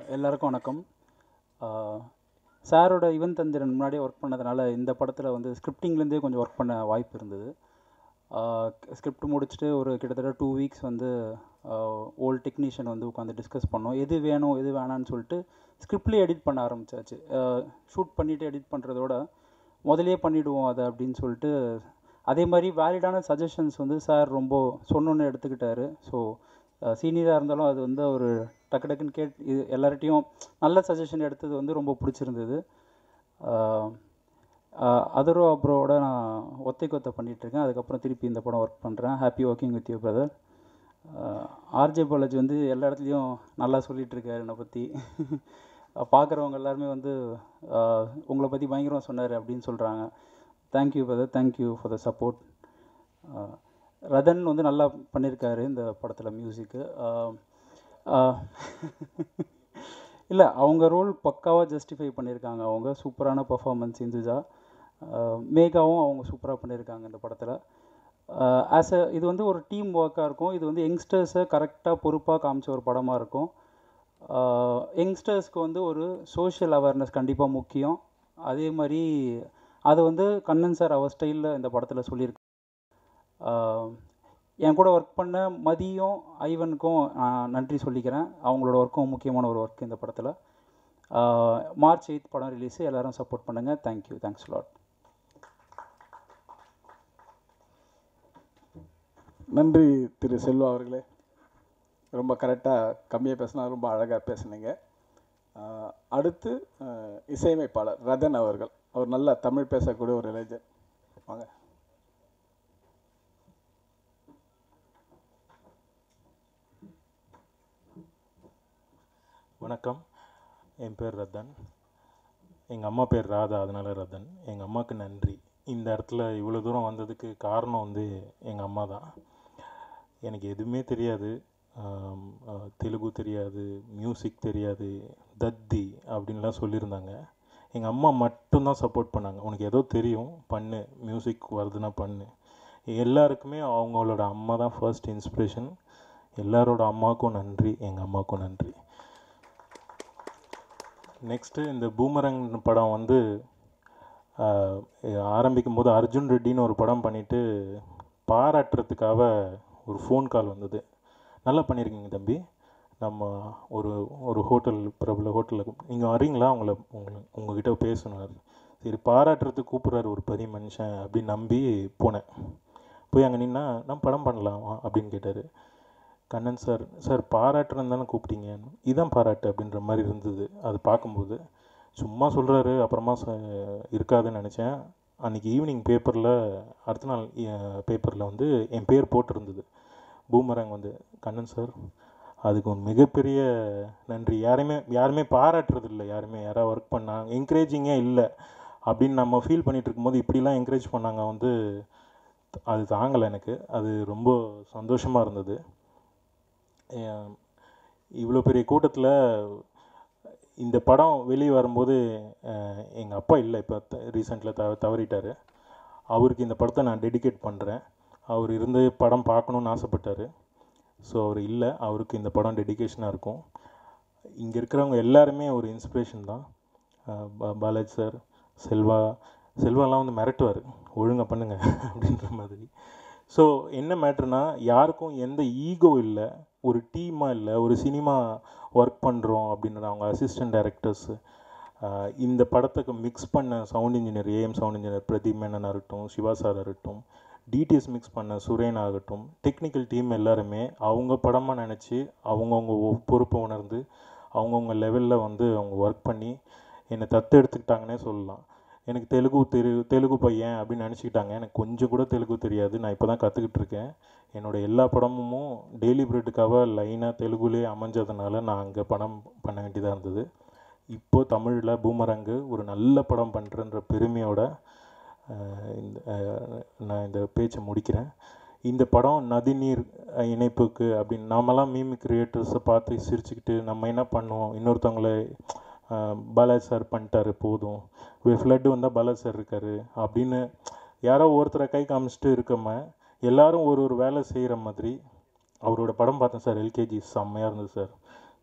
எல்லாருக்கும் வணக்கம் சாரோட யுவன் தந்திரன் முன்னாடியே ஒர்க் பண்ணதுனால இந்த படத்தில் வந்து ஸ்கிரிப்டிங்லேருந்தே கொஞ்சம் ஒர்க் பண்ண வாய்ப்பு இருந்தது ஸ்கிரிப்ட் முடிச்சுட்டு ஒரு கிட்டத்தட்ட டூ வீக்ஸ் வந்து ஓல்ட் டெக்னீஷியன் வந்து உட்காந்து டிஸ்கஸ் பண்ணோம் எது வேணும் எது வேணான்னு சொல்லிட்டு ஸ்கிரிப்ட்லேயே எடிட் பண்ண ஆரம்பிச்சாச்சு ஷூட் பண்ணிவிட்டு எடிட் பண்ணுறதோட முதலே பண்ணிவிடுவோம் அதை அப்படின்னு சொல்லிட்டு அதே மாதிரி வேலிடான சஜஷன்ஸ் வந்து சார் ரொம்ப சொன்னோன்னு எடுத்துக்கிட்டாரு ஸோ சீனியராக இருந்தாலும் அது வந்து ஒரு டக்கு டக்குன்னு கேட் இது எல்லார்ட்டையும் நல்ல சஜஷன் எடுத்தது வந்து ரொம்ப பிடிச்சிருந்தது அதரோ அப்ரோட நான் ஒத்தை கொத்தை பண்ணிகிட்ருக்கேன் அதுக்கப்புறம் திருப்பி இந்த படம் ஒர்க் பண்ணுறேன் happy working with you brother RJ Balaji வந்து எல்லா இடத்துலையும் நல்லா சொல்லிகிட்டு இருக்காரு என்னை பற்றி பார்க்குறவங்க எல்லாருமே வந்து உங்களை பற்றி பயங்கரமாக சொன்னார் அப்படின்னு சொல்கிறாங்க thank you brother thank you for the support Rathan வந்து நல்லா பண்ணியிருக்காரு இந்த படத்தில் மியூசிக்கு இல்லை அவங்க ரோல் பக்காவாக ஜஸ்டிஃபை பண்ணியிருக்காங்க அவங்க சூப்பரான பர்ஃபார்மன்ஸ் இந்துஜா மேகாவும் அவங்க சூப்பராக பண்ணியிருக்காங்க இந்த படத்தில் ஆஸ் அ இது வந்து ஒரு டீம் ஒர்க்காக இருக்கும் இது வந்து யங்ஸ்டர்ஸை கரெக்டாக பொறுப்பாக காமிச்ச ஒரு படமாக இருக்கும் யங்ஸ்டர்ஸ்க்கு வந்து ஒரு சோஷியல் அவேர்னஸ் கண்டிப்பாக முக்கியம் அதே மாதிரி அது வந்து கண்ணன் சார் அவர் ஸ்டைலில் இந்த படத்தில் சொல்லியிருக்கு என் கூட ஒர்க் பண்ண மதியும் ஐவனுக்கும் நன்றி சொல்லிக்கிறேன் அவங்களோட ஒர்க்கும் முக்கியமான ஒரு ஒர்க் இந்த படத்தில் மார்ச் எயித் படம் ரிலீஸு எல்லோரும் சப்போர்ட் பண்ணுங்கள் தேங்க்யூ தேங்க்ஸ் லாட் நன்றி திரு செல்வா அவர்களே ரொம்ப கரெக்டாக கம்மியாக பேசினா ரொம்ப அழகாக பேசுனீங்க அடுத்து இசையமைப்பாளர் ரதன் அவர்கள் அவர் நல்லா தமிழ் பேசக்கூடிய ஒரு இளைஞர் வாங்க வணக்கம் என் பேர் ரத்தன் எங்கள் அம்மா பேர் ராதா அதனால் ரத்தன் எங்கள் அம்மாவுக்கு நன்றி இந்த இடத்துல இவ்வளோ தூரம் வந்ததுக்கு காரணம் வந்து எங்கள் அம்மா தான் எனக்கு எதுவுமே தெரியாது தெலுங்கு தெரியாது மியூசிக் தெரியாது தத்தி அப்படின்லாம் சொல்லியிருந்தாங்க எங்கள் அம்மா மட்டும்தான் சப்போர்ட் பண்ணாங்க உனக்கு ஏதோ தெரியும் பண்ணு மியூசிக் வருதுன்னா பண்ணு எல்லாருக்குமே அவங்களோட அம்மா தான் ஃபர்ஸ்ட் இன்ஸ்பிரேஷன் எல்லாரோட அம்மாவுக்கும் நன்றி எங்கள் அம்மாவுக்கும் நன்றி நெக்ஸ்ட்டு இந்த பூமரங் படம் வந்து ஆரம்பிக்கும் போது அர்ஜுன் ரெட்டின்னு ஒரு படம் பண்ணிவிட்டு பாராட்டுறதுக்காக ஒரு ஃபோன் கால் வந்தது நல்லா பண்ணியிருக்கீங்க தம்பி நம்ம ஒரு ஒரு ஹோட்டல் பிரபல ஹோட்டலில் நீங்கள் வரீங்களா உங்களை உங்களை உங்ககிட்ட பேசணும் சரி பாராட்டுறதுக்கு கூப்பிட்றாரு ஒரு பெரிய மனுஷன் அப்படின்னு நம்பி போனேன் போய் அங்கே நின்னா நான் படம் பண்ணலாமா அப்படின்னு கேட்டார் கண்ணன் சார் சார் பாராட்டுறேன்னு தானே கூப்பிட்டீங்க இதான் பாராட்டு அப்படின்ற மாதிரி இருந்தது அது பார்க்கும்போது சும்மா சொல்கிறாரு அப்புறமா இருக்காதுன்னு நினச்சேன் அன்றைக்கி ஈவினிங் பேப்பரில் அடுத்த நாள் பேப்பரில் வந்து என் பேர் போட்டிருந்தது பூமரங் வந்து கண்ணன் சார் அதுக்கு ஒரு மிகப்பெரிய நன்றி யாருமே யாருமே பாராட்டுறது இல்லை யாருமே யாராவது ஒர்க் பண்ணாங்க என்கரேஜிங்கே இல்லை அப்படின்னு நம்ம ஃபீல் பண்ணிகிட்டு இருக்கும்போது இப்படிலாம் என்கரேஜ் பண்ணாங்க வந்து அது தாங்கலை எனக்கு அது ரொம்ப சந்தோஷமாக இருந்தது இவ்வளோ பெரிய கூட்டத்தில் இந்த படம் வெளியே வரும்போது எங்கள் அப்பா இல்லை இப்போ ரீசெண்டில் த தவறிட்டார் அவருக்கு இந்த படத்தை நான் டெடிகேட் பண்ணுறேன் அவர் இருந்து படம் பார்க்கணுன்னு ஆசைப்பட்டார் ஸோ அவர் இல்லை அவருக்கு இந்த படம் டெடிக்கேஷனாக இருக்கும் இங்கே இருக்கிறவங்க எல்லாருமே ஒரு இன்ஸ்பிரேஷன் தான் பாலாஜி சார் செல்வா செல்வாலாம் வந்து மிரட்டுவார் ஒழுங்காக பண்ணுங்க அப்படின்ற மாதிரி ஸோ என்ன மேட்ருனா யாருக்கும் எந்த ஈகோ இல்லை ஒரு டீமாக இல்லை ஒரு சினிமா ஒர்க் பண்ணுறோம் அப்படின்ற அவங்க அசிஸ்டன்ட் டைரக்டர்ஸு இந்த படத்துக்கு மிக்ஸ் பண்ண sound engineer AM sound engineer Pradeep Menon ஆகட்டும் சிவா சார் ஆகட்டும் டிடிஎஸ் மிக்ஸ் பண்ண சுரேன் ஆகட்டும் டெக்னிக்கல் டீம் எல்லாருமே அவங்க படமாக நினச்சி அவங்கவுங்க பொறுப்பை உணர்ந்து அவங்கவுங்க லெவலில் வந்து அவங்க ஒர்க் பண்ணி என்னை தத்து எடுத்துக்கிட்டாங்கன்னே சொல்லலாம் எனக்கு தெலுங்கு தெரு தெலுங்கு பையன் அப்படின்னு நினச்சிக்கிட்டாங்க எனக்கு கொஞ்சம் கூட தெலுங்கு தெரியாது நான் இப்போ தான் கற்றுக்கிட்டு இருக்கேன் என்னோடய எல்லா படமும் டெய்லி பிரெட்டுக்காக லைனாக தெலுங்குலேயே அமைஞ்சதுனால நான் அங்கே படம் பண்ண வேண்டியதாக இருந்தது இப்போது தமிழில் பூமரங்கு ஒரு நல்ல படம் பண்ணுறன்ற பெருமையோட இந்த நான் இந்த பேச்சை முடிக்கிறேன் இந்த படம் நதிநீர் இணைப்புக்கு அப்படின்னு நாமெல்லாம் மீமி கிரியேட்டர்ஸை பார்த்து சிரிச்சுக்கிட்டு நம்ம என்ன பண்ணுவோம் இன்னொருத்தவங்கள பாலாஜி சார் பண்ணிட்டாரு போதும் ஃப்ளட்டு வந்தால் பாலாஜி சார் இருக்கார் அப்படின்னு யாரோ ஒருத்தரை கை காமிச்சிட்டு இருக்கம எல்லாரும் ஒரு ஒரு வேலை செய்கிற மாதிரி அவரோட படம் பார்த்தேன் சார் எல்கேஜி செம்மையாக இருந்தது சார்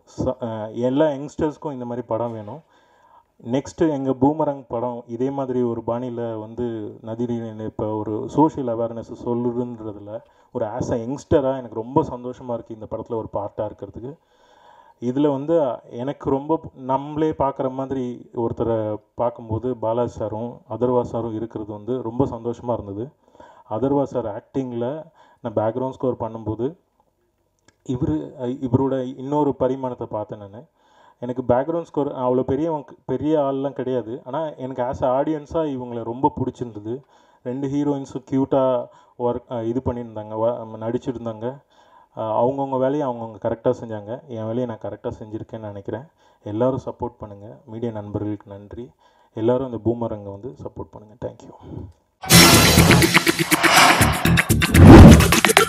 ச- அஹ் எல்லா யங்ஸ்டர்ஸ்க்கும் இந்த மாதிரி படம் வேணும் நெக்ஸ்ட்டு எங்கள் பூமரங் படம் இதே மாதிரி ஒரு பாணியில் வந்து நதிநீர் இப்போ ஒரு சோஷியல் அவேர்னஸ் சொல்லுதுன்றதுல ஒரு ஆஸ் அ யங்ஸ்டராக எனக்கு ரொம்ப சந்தோஷமாக இருக்குது இந்த படத்தில் ஒரு பார்ட்டாக இருக்கிறதுக்கு இதில் வந்து எனக்கு ரொம்ப ப- நம்மளே பார்க்குற மாதிரி ஒருத்தரை பார்க்கும்போது பாலாஜி சாரும் அதர்வா சாரும் இருக்கிறது வந்து ரொம்ப சந்தோஷமாக இருந்தது அதர்வா சார் ஆக்டிங்கில் நான் பேக்ரவுண்ட் ஸ்கோர் பண்ணும்போது இவர் இவரோட இன்னொரு பரிமாணத்தை பார்த்தேன் நான் எனக்கு பேக்ரவுண்ட் ஸ்கோர் அவ்வளோ பெரியவங்க பெரிய ஆள்லாம் கிடையாது ஆனால் எனக்கு ஆஸ் அ ஆடியன்ஸாக இவங்களை ரொம்ப பிடிச்சிருந்தது ரெண்டு ஹீரோயின்ஸும் க்யூட்டாக ஒர்க் இது பண்ணியிருந்தாங்க வ- நடிச்சிருந்தாங்க அஹ் அவங்கவுங்க வேலையை அவங்கவுங்க கரெக்டாக செஞ்சாங்க என் வேலையை நான் கரெக்டாக செஞ்சுருக்கேன்னு நினைக்கிறேன் எல்லாரும் சப்போர்ட் பண்ணுங்கள் மீடியா நண்பர்களுக்கு நன்றி எல்லாரும் இந்த பூமரங்கை வந்து சப்போர்ட் பண்ணுங்கள் தேங்க்யூ